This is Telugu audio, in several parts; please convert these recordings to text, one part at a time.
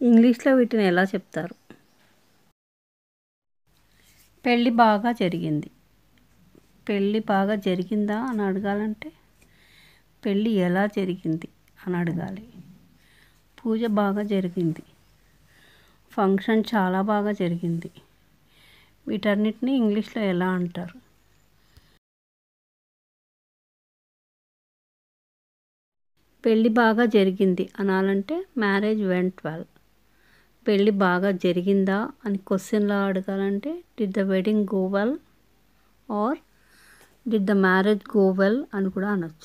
ఇంగ్లీష్లో వీటిని ఎలా చెప్తారు పెళ్ళి బాగా జరిగింది పెళ్ళి బాగా జరిగిందా అని అడగాలంటే పెళ్ళి ఎలా జరిగింది అని అడగాలి పూజ బాగా జరిగింది ఫంక్షన్ చాలా బాగా జరిగింది వీటన్నిటిని ఇంగ్లీష్లో ఎలా అంటారు పెళ్ళి బాగా జరిగింది అనాలంటే మ్యారేజ్ వెంట్ వెల్ పెళ్ళి బాగా జరిగిందా అని క్వశ్చన్లో అడగాలంటే did the wedding go well or did the marriage go well అని కూడా అనొచ్చు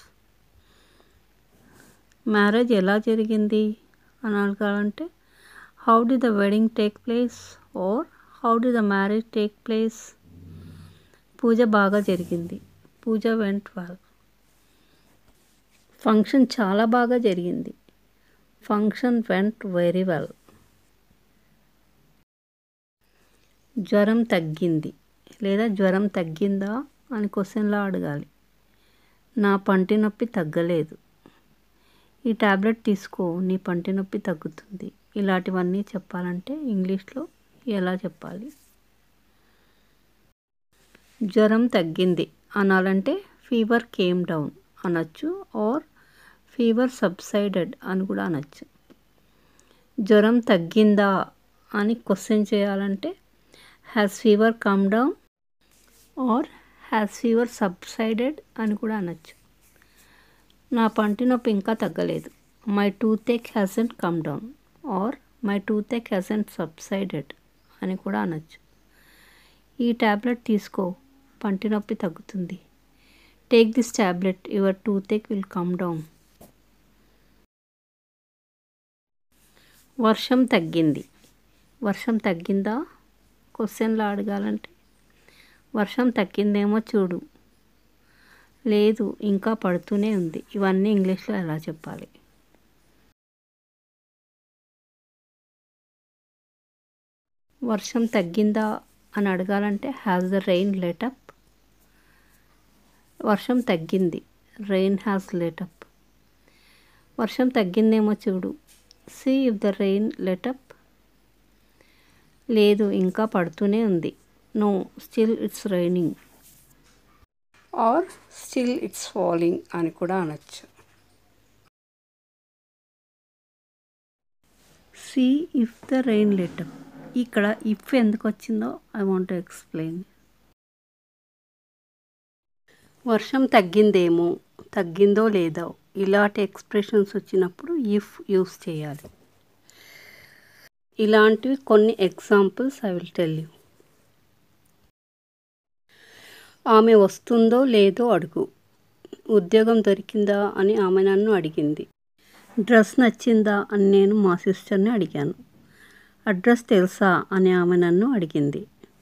మ్యారేజ్ ఎలా జరిగింది అని అడగాలంటే how did the wedding take place or how did the marriage take place పూజ బాగా జరిగింది పూజ వెంట్ వెల్ ఫంక్షన్ చాలా బాగా జరిగింది ఫంక్షన్ వెంట్ వెరీ వెల్ జ్వరం తగ్గింది లేదా జ్వరం తగ్గిందా అని క్వశ్చన్లో అడగాలి నా పంటి నొప్పి తగ్గలేదు ఈ ట్యాబ్లెట్ తీసుకో నీ పంటి నొప్పి తగ్గుతుంది ఇలాంటివన్నీ చెప్పాలంటే ఇంగ్లీష్లో ఎలా చెప్పాలి జ్వరం తగ్గింది అనాలంటే ఫీవర్ కేమ్ డౌన్ అనొచ్చు ఆర్ ఫీవర్ సబ్సైడెడ్ అని కూడా అనొచ్చు జ్వరం తగ్గిందా అని క్వశ్చన్ చేయాలంటే has fever come down or has fever subsided అని కూడా అనొచ్చు నా పంటి నొప్పి ఇంకా తగ్గలేదు my toothache hasn't come down or my toothache hasn't subsided అని కూడా అనొచ్చు ఈ ట్యాబ్లెట్ తీసుకో పంటి నొప్పి తగ్గుతుంది take this tablet your toothache will come down వర్షం తగ్గింది వర్షం తగ్గిందా క్వశ్చన్లో అడగాలంటే వర్షం తగ్గిందేమో చూడు లేదు ఇంకా పడుతూనే ఉంది ఇవన్నీ ఇంగ్లీష్లో ఎలా చెప్పాలి వర్షం తగ్గిందా అని అడగాలంటే హ్యాస్ ద రెయిన్ లెటప్ వర్షం తగ్గింది రెయిన్ హ్యాస్ లెటప్ వర్షం తగ్గిందేమో చూడు see if the rain let up లేదు ఇంకా పడుతూనే ఉంది no still it's raining or still it's falling అని కూడా అనొచ్చు see if the rain let up ఇక్కడ ఇఫ్ ఎందుకు వచ్చిందో ఐ వాంట్ ఎక్స్ప్లెయిన్ వర్షం తగ్గిందేమో తగ్గిందో లేదో ఇలాంటి ఎక్స్ప్రెషన్స్ వచ్చినప్పుడు ఇఫ్ యూస్ చేయాలి ఇలాంటివి కొన్ని examples I will tell you ఆమె వస్తుందో లేదో అడుగు ఉద్యోగం దొరికిందా అని ఆమె నన్ను అడిగింది డ్రెస్ నచ్చిందా అని నేను మా సిస్టర్ని అడిగాను అడ్రస్ తెలుసా అని ఆమె నన్ను అడిగింది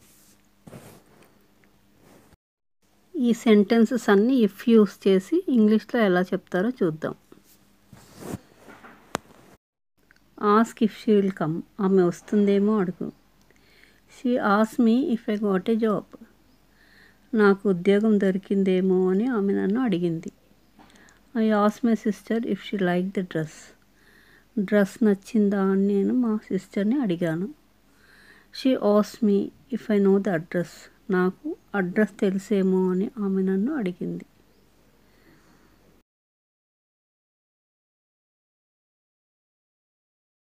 ఈ సెంటెన్సెస్ అన్నీ ఇఫ్ యూస్ చేసి ఇంగ్లీష్లో ఎలా చెప్తారో చూద్దాం ask if she will come ఆమె వస్తుందేమో అడుగు షీ ఆస్ me if I got a job నాకు ఉద్యోగం దొరికిందేమో అని ఆమె నన్ను అడిగింది ఐ ఆస్ my sister if she like the dress dress నచ్చిందా అని నేను మా సిస్టర్ని అడిగాను షీ ఆస్ me if I know the address నాకు అడ్రస్ తెలిసేమో అని ఆమె నన్ను అడిగింది